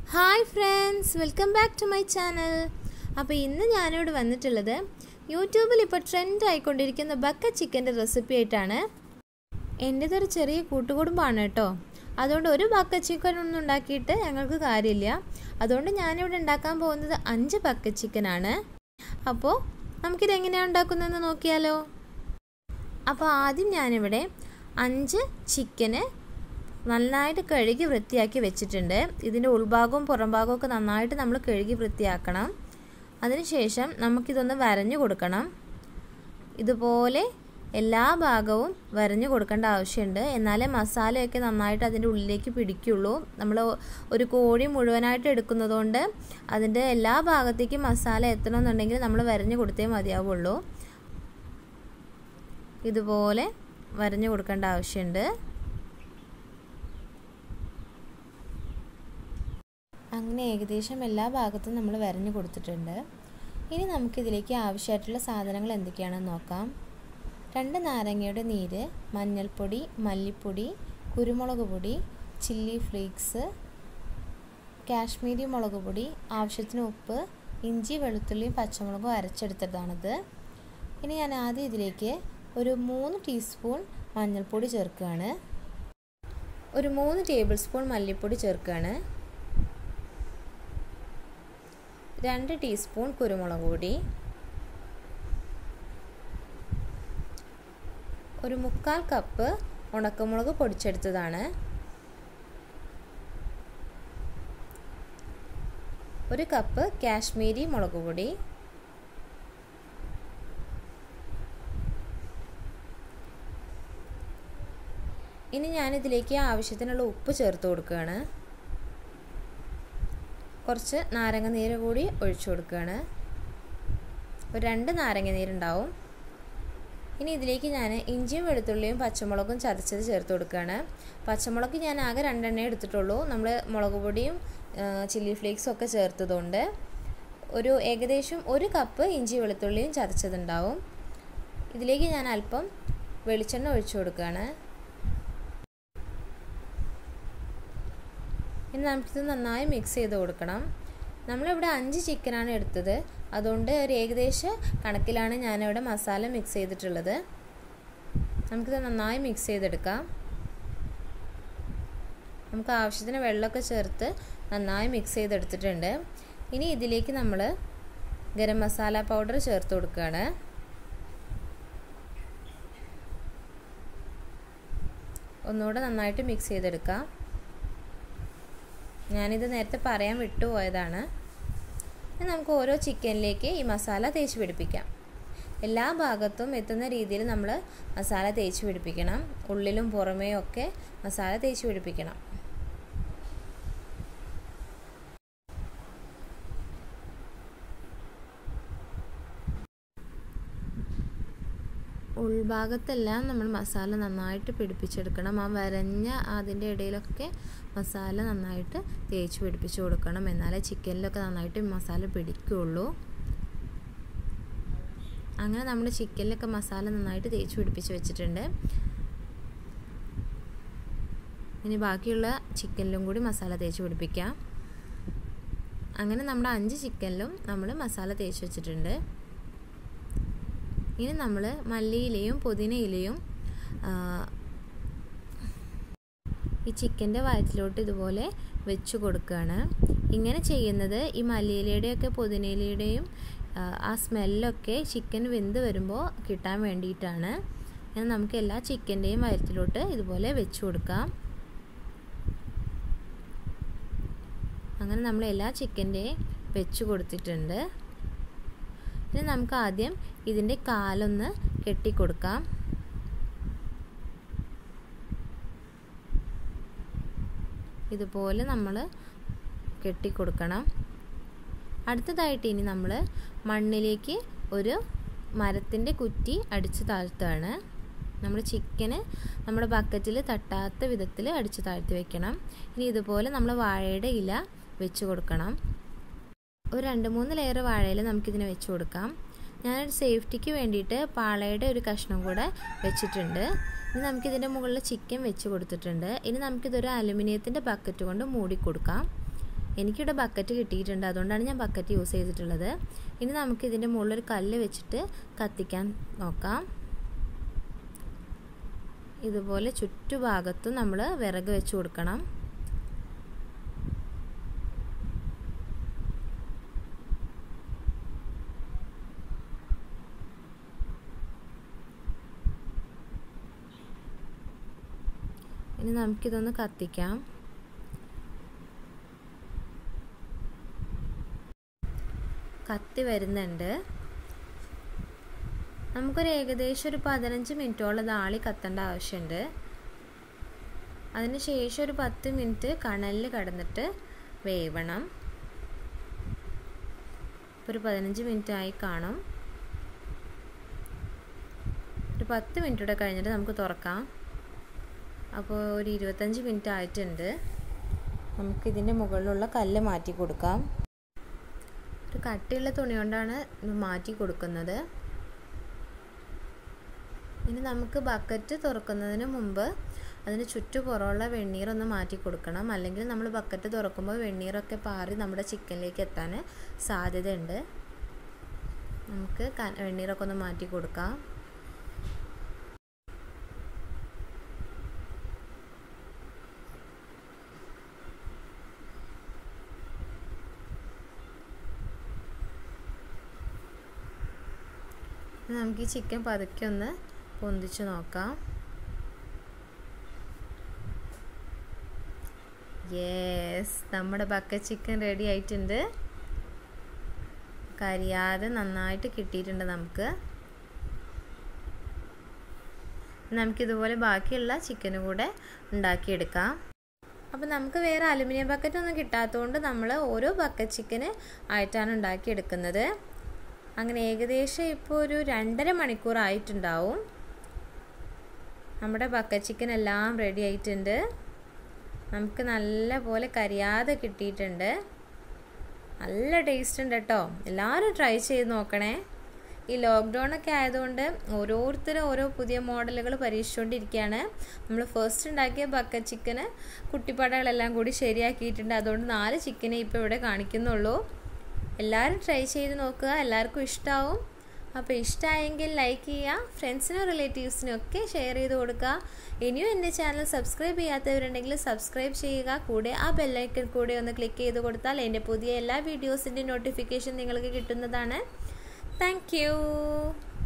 hi friends welcome back to my channel അപ്പോൾ ഇന്ന് ഞാനിവിടെ വന്നിട്ടുള്ളത് യൂട്യൂബിൽ ഇപ്പോൾ ട്രെൻഡ് ആയിക്കൊണ്ടിരിക്കുന്ന ബക്ക ചിക്കൻ്റെ റെസിപ്പി ആയിട്ടാണ് എൻ്റേതൊരു ചെറിയ കൂട്ടുകുടുംബമാണ് കേട്ടോ അതുകൊണ്ട് ഒരു ബക്ക ചിക്കൻ ഒന്നും ഉണ്ടാക്കിയിട്ട് ഞങ്ങൾക്ക് കാര്യമില്ല അതുകൊണ്ട് ഞാനിവിടെ ഉണ്ടാക്കാൻ പോകുന്നത് അഞ്ച് ബക്ക ചിക്കനാണ് അപ്പോൾ നമുക്കിത് എങ്ങനെയാണ് ഉണ്ടാക്കുന്നതെന്ന് നോക്കിയാലോ അപ്പോൾ ആദ്യം ഞാനിവിടെ അഞ്ച് ചിക്കന് നന്നായിട്ട് കഴുകി വൃത്തിയാക്കി വെച്ചിട്ടുണ്ട് ഇതിൻ്റെ ഉൾഭാഗവും പുറംഭാഗവും ഒക്കെ നന്നായിട്ട് നമ്മൾ കഴുകി വൃത്തിയാക്കണം അതിനുശേഷം നമുക്കിതൊന്ന് വരഞ്ഞു കൊടുക്കണം ഇതുപോലെ എല്ലാ ഭാഗവും വരഞ്ഞു കൊടുക്കേണ്ട ആവശ്യമുണ്ട് എന്നാലേ മസാലയൊക്കെ നന്നായിട്ട് അതിൻ്റെ ഉള്ളിലേക്ക് പിടിക്കുള്ളൂ നമ്മൾ ഒരു കോഴി മുഴുവനായിട്ട് എടുക്കുന്നതുകൊണ്ട് അതിൻ്റെ എല്ലാ ഭാഗത്തേക്കും മസാല എത്തണമെന്നുണ്ടെങ്കിൽ നമ്മൾ വരഞ്ഞു കൊടുത്തേ മതിയാവുള്ളൂ ഇതുപോലെ വരഞ്ഞു കൊടുക്കേണ്ട ആവശ്യമുണ്ട് അങ്ങനെ ഏകദേശം എല്ലാ ഭാഗത്തും നമ്മൾ വരഞ്ഞു കൊടുത്തിട്ടുണ്ട് ഇനി നമുക്കിതിലേക്ക് ആവശ്യമായിട്ടുള്ള സാധനങ്ങൾ എന്തൊക്കെയാണെന്ന് നോക്കാം രണ്ട് നാരങ്ങയുടെ നീര് മഞ്ഞൾപ്പൊടി മല്ലിപ്പൊടി കുരുമുളക് പൊടി ചില്ലി ഫ്ലേക്സ് കാശ്മീരി മുളക് പൊടി ആവശ്യത്തിന് ഉപ്പ് ഇഞ്ചി വെളുത്തുള്ളിയും പച്ചമുളകും അരച്ചെടുത്തതാണിത് ഇനി ഞാൻ ആദ്യം ഇതിലേക്ക് ഒരു മൂന്ന് ടീസ്പൂൺ മഞ്ഞൾപ്പൊടി ചേർക്കുകയാണ് ഒരു മൂന്ന് ടേബിൾ സ്പൂൺ മല്ലിപ്പൊടി ചേർക്കുകയാണ് രണ്ട് ടീസ്പൂൺ കുരുമുളക് പൊടി ഒരു മുക്കാൽ കപ്പ് ഉണക്കമുളക് പൊടിച്ചെടുത്തതാണ് ഒരു കപ്പ് കാശ്മീരി മുളക് പൊടി ഇനി ഞാനിതിലേക്ക് ആവശ്യത്തിനുള്ള ഉപ്പ് ചേർത്ത് കൊടുക്കുകയാണ് കുറച്ച് നാരങ്ങ നീര് കൂടി ഒഴിച്ചു കൊടുക്കുകയാണ് ഒരു രണ്ട് നാരങ്ങ നീരുണ്ടാവും ഇനി ഇതിലേക്ക് ഞാൻ ഇഞ്ചിയും വെളുത്തുള്ളിയും പച്ചമുളകും ചതച്ചത് ചേർത്ത് കൊടുക്കുകയാണ് പച്ചമുളക് ഞാൻ ആകെ രണ്ടെണ്ണേ എടുത്തിട്ടുള്ളൂ നമ്മൾ മുളക് പൊടിയും ചില്ലി ഫ്ലേക്സും ഒക്കെ ചേർത്തതുകൊണ്ട് ഒരു ഏകദേശം ഒരു കപ്പ് ഇഞ്ചി വെളുത്തുള്ളിയും ചതച്ചതുണ്ടാവും ഇതിലേക്ക് ഞാൻ അല്പം വെളിച്ചെണ്ണ ഒഴിച്ചു കൊടുക്കുകയാണ് ഇനി നമുക്കിത് നന്നായി മിക്സ് ചെയ്ത് കൊടുക്കണം നമ്മളിവിടെ അഞ്ച് ചിക്കനാണ് എടുത്തത് അതുകൊണ്ട് ഒരു ഏകദേശ കണക്കിലാണ് ഞാനിവിടെ മസാല മിക്സ് ചെയ്തിട്ടുള്ളത് നമുക്കിത് നന്നായി മിക്സ് ചെയ്തെടുക്കാം നമുക്ക് ആവശ്യത്തിന് വെള്ളമൊക്കെ ചേർത്ത് നന്നായി മിക്സ് ചെയ്തെടുത്തിട്ടുണ്ട് ഇനി ഇതിലേക്ക് നമ്മൾ ഗരം മസാല പൗഡർ ചേർത്ത് കൊടുക്കുകയാണ് ഒന്നുകൂടെ നന്നായിട്ട് മിക്സ് ചെയ്തെടുക്കാം ഞാനിത് നേരത്തെ പറയാൻ വിട്ടുപോയതാണ് ഇനി നമുക്ക് ഓരോ ചിക്കനിലേക്ക് ഈ മസാല തേച്ച് പിടിപ്പിക്കാം എല്ലാ ഭാഗത്തും എത്തുന്ന രീതിയിൽ നമ്മൾ മസാല തേച്ച് പിടിപ്പിക്കണം ഉള്ളിലും പുറമേയും ഒക്കെ മസാല തേച്ച് പിടിപ്പിക്കണം ഉൾഭാഗത്തെല്ലാം നമ്മൾ മസാല നന്നായിട്ട് പിടിപ്പിച്ചെടുക്കണം ആ വരഞ്ഞ അതിൻ്റെ ഇടയിലൊക്കെ മസാല നന്നായിട്ട് തേച്ച് പിടിപ്പിച്ച് കൊടുക്കണം എന്നാലേ ചിക്കനിലൊക്കെ നന്നായിട്ട് മസാല പിടിക്കുകയുള്ളൂ അങ്ങനെ നമ്മൾ ചിക്കനിലൊക്കെ മസാല നന്നായിട്ട് തേച്ച് പിടിപ്പിച്ച് വെച്ചിട്ടുണ്ട് ഇനി ബാക്കിയുള്ള ചിക്കനിലും കൂടി മസാല തേച്ച് പിടിപ്പിക്കാം അങ്ങനെ നമ്മുടെ അഞ്ച് ചിക്കനിലും നമ്മൾ മസാല തേച്ച് വെച്ചിട്ടുണ്ട് ഇനി നമ്മൾ മല്ലിയിലയും പുതിനയിലയും ഈ ചിക്കൻ്റെ വയറ്റിലോട്ട് ഇതുപോലെ വെച്ച് കൊടുക്കുകയാണ് ഇങ്ങനെ ചെയ്യുന്നത് ഈ മല്ലിയിലയുടെയൊക്കെ പുതിനയിലയുടെയും ആ സ്മെല്ലൊക്കെ ചിക്കൻ വെന്ത് വരുമ്പോൾ കിട്ടാൻ വേണ്ടിയിട്ടാണ് അങ്ങനെ നമുക്ക് എല്ലാ ചിക്കൻ്റെയും വയറ്റിലോട്ട് ഇതുപോലെ വെച്ച് കൊടുക്കാം അങ്ങനെ നമ്മൾ എല്ലാ ചിക്കൻ്റെയും വെച്ച് കൊടുത്തിട്ടുണ്ട് ഇനി നമുക്ക് ആദ്യം ഇതിൻ്റെ കാലൊന്ന് കെട്ടിക്കൊടുക്കാം ഇതുപോലെ നമ്മൾ കെട്ടിക്കൊടുക്കണം അടുത്തതായിട്ട് ഇനി നമ്മൾ മണ്ണിലേക്ക് ഒരു മരത്തിൻ്റെ കുറ്റി അടിച്ച് താഴ്ത്തുകയാണ് നമ്മൾ ചിക്കന് നമ്മുടെ ബക്കറ്റിൽ തട്ടാത്ത വിധത്തിൽ അടിച്ച് താഴ്ത്തി വെക്കണം ഇനി ഇതുപോലെ നമ്മൾ വാഴയുടെ ഇല വെച്ച് കൊടുക്കണം ഒരു രണ്ട് മൂന്ന് ലെയർ വാഴയിൽ നമുക്കിതിനെ വെച്ച് കൊടുക്കാം ഞാനൊരു സേഫ്റ്റിക്ക് വേണ്ടിയിട്ട് പാളയുടെ ഒരു കഷ്ണം കൂടെ വെച്ചിട്ടുണ്ട് ഇനി നമുക്കിതിൻ്റെ മുകളിൽ ചിക്കൻ വെച്ച് കൊടുത്തിട്ടുണ്ട് ഇനി നമുക്കിതൊരു അലുമിനിയത്തിൻ്റെ ബക്കറ്റ് കൊണ്ട് മൂടി കൊടുക്കാം എനിക്കിവിടെ ബക്കറ്റ് കിട്ടിയിട്ടുണ്ട് അതുകൊണ്ടാണ് ഞാൻ ബക്കറ്റ് യൂസ് ചെയ്തിട്ടുള്ളത് ഇനി നമുക്ക് ഇതിൻ്റെ മുകളിലൊരു കല്ല് വെച്ചിട്ട് കത്തിക്കാൻ നോക്കാം ഇതുപോലെ ചുറ്റുഭാഗത്തും നമ്മൾ വിറക് വെച്ച് കൊടുക്കണം ഇനി നമുക്കിതൊന്ന് കത്തിക്കാം കത്തി വരുന്നുണ്ട് നമുക്കൊരു ഏകദേശം ഒരു പതിനഞ്ച് മിനിറ്റോളം ദാളി കത്തേണ്ട ആവശ്യമുണ്ട് അതിന് ശേഷം ഒരു പത്ത് മിനിറ്റ് കണലിൽ കിടന്നിട്ട് വേവണം ഇപ്പോൾ ഒരു പതിനഞ്ച് മിനിറ്റ് ആയി കാണും ഒരു പത്ത് മിനിറ്റ് കൂടെ കഴിഞ്ഞിട്ട് നമുക്ക് തുറക്കാം അപ്പോൾ ഒരു ഇരുപത്തഞ്ച് മിനിറ്റ് ആയിട്ടുണ്ട് നമുക്കിതിൻ്റെ മുകളിലുള്ള കല്ല് മാറ്റി കൊടുക്കാം ഒരു കട്ടിയുള്ള തുണി കൊണ്ടാണ് മാറ്റി കൊടുക്കുന്നത് ഇനി നമുക്ക് ബക്കറ്റ് തുറക്കുന്നതിന് മുമ്പ് അതിന് ചുറ്റുപുറമുള്ള വെണ്ണീറൊന്ന് മാറ്റി കൊടുക്കണം അല്ലെങ്കിൽ നമ്മൾ ബക്കറ്റ് തുറക്കുമ്പോൾ വെണ്ണീറൊക്കെ പാറി നമ്മുടെ ചിക്കനിലേക്ക് എത്താൻ സാധ്യതയുണ്ട് നമുക്ക് വെണ്ണീറൊക്കെ ഒന്ന് മാറ്റി കൊടുക്കാം നമുക്ക് ഈ ചിക്കൻ പതുക്കെ ഒന്ന് പൊന്തിച്ച് നോക്കാം യെസ് നമ്മുടെ ബക്കറ്റ് ചിക്കൻ റെഡി ആയിട്ടുണ്ട് കരിയാതെ നന്നായിട്ട് കിട്ടിയിട്ടുണ്ട് നമുക്ക് നമുക്കിതുപോലെ ബാക്കിയുള്ള ചിക്കനും കൂടെ ഉണ്ടാക്കിയെടുക്കാം അപ്പോൾ നമുക്ക് വേറെ അലുമിനിയം ബക്കറ്റ് ഒന്നും കിട്ടാത്തതുകൊണ്ട് നമ്മൾ ഓരോ ബക്കറ്റ് ചിക്കന് ആയിട്ടാണ് ഉണ്ടാക്കിയെടുക്കുന്നത് അങ്ങനെ ഏകദേശം ഇപ്പോൾ ഒരു രണ്ടര മണിക്കൂർ ആയിട്ടുണ്ടാവും നമ്മുടെ ബക്കറ്റ് ചിക്കൻ എല്ലാം റെഡി ആയിട്ടുണ്ട് നമുക്ക് നല്ല പോലെ കരിയാതെ കിട്ടിയിട്ടുണ്ട് നല്ല ടേസ്റ്റ് ഉണ്ട് കേട്ടോ എല്ലാവരും ട്രൈ ചെയ്ത് നോക്കണേ ഈ ലോക്ക്ഡൗൺ ഒക്കെ ആയതുകൊണ്ട് ഓരോരുത്തരും ഓരോ പുതിയ മോഡലുകൾ പരീക്ഷിച്ചുകൊണ്ടിരിക്കുകയാണ് നമ്മൾ ഫസ്റ്റ് ഉണ്ടാക്കിയ ബക്കറ്റ് ചിക്കന് കുട്ടിപ്പടകളെല്ലാം കൂടി ശരിയാക്കിയിട്ടുണ്ട് അതുകൊണ്ട് നാല് ചിക്കനെ ഇപ്പോൾ ഇവിടെ കാണിക്കുന്നുള്ളൂ എല്ലാവരും ട്രൈ ചെയ്ത് നോക്കുക എല്ലാവർക്കും ഇഷ്ടമാവും അപ്പോൾ ഇഷ്ടമായെങ്കിൽ ലൈക്ക് ചെയ്യുക ഫ്രണ്ട്സിനും റിലേറ്റീവ്സിനും ഒക്കെ ഷെയർ ചെയ്ത് കൊടുക്കുക ഇനിയും എൻ്റെ ചാനൽ സബ്സ്ക്രൈബ് ചെയ്യാത്തവരുണ്ടെങ്കിൽ സബ്സ്ക്രൈബ് ചെയ്യുക കൂടെ ആ ബെല്ലൈക്കൺ കൂടെ ഒന്ന് ക്ലിക്ക് ചെയ്ത് കൊടുത്താൽ എൻ്റെ പുതിയ എല്ലാ വീഡിയോസിൻ്റെ നോട്ടിഫിക്കേഷൻ നിങ്ങൾക്ക് കിട്ടുന്നതാണ് താങ്ക്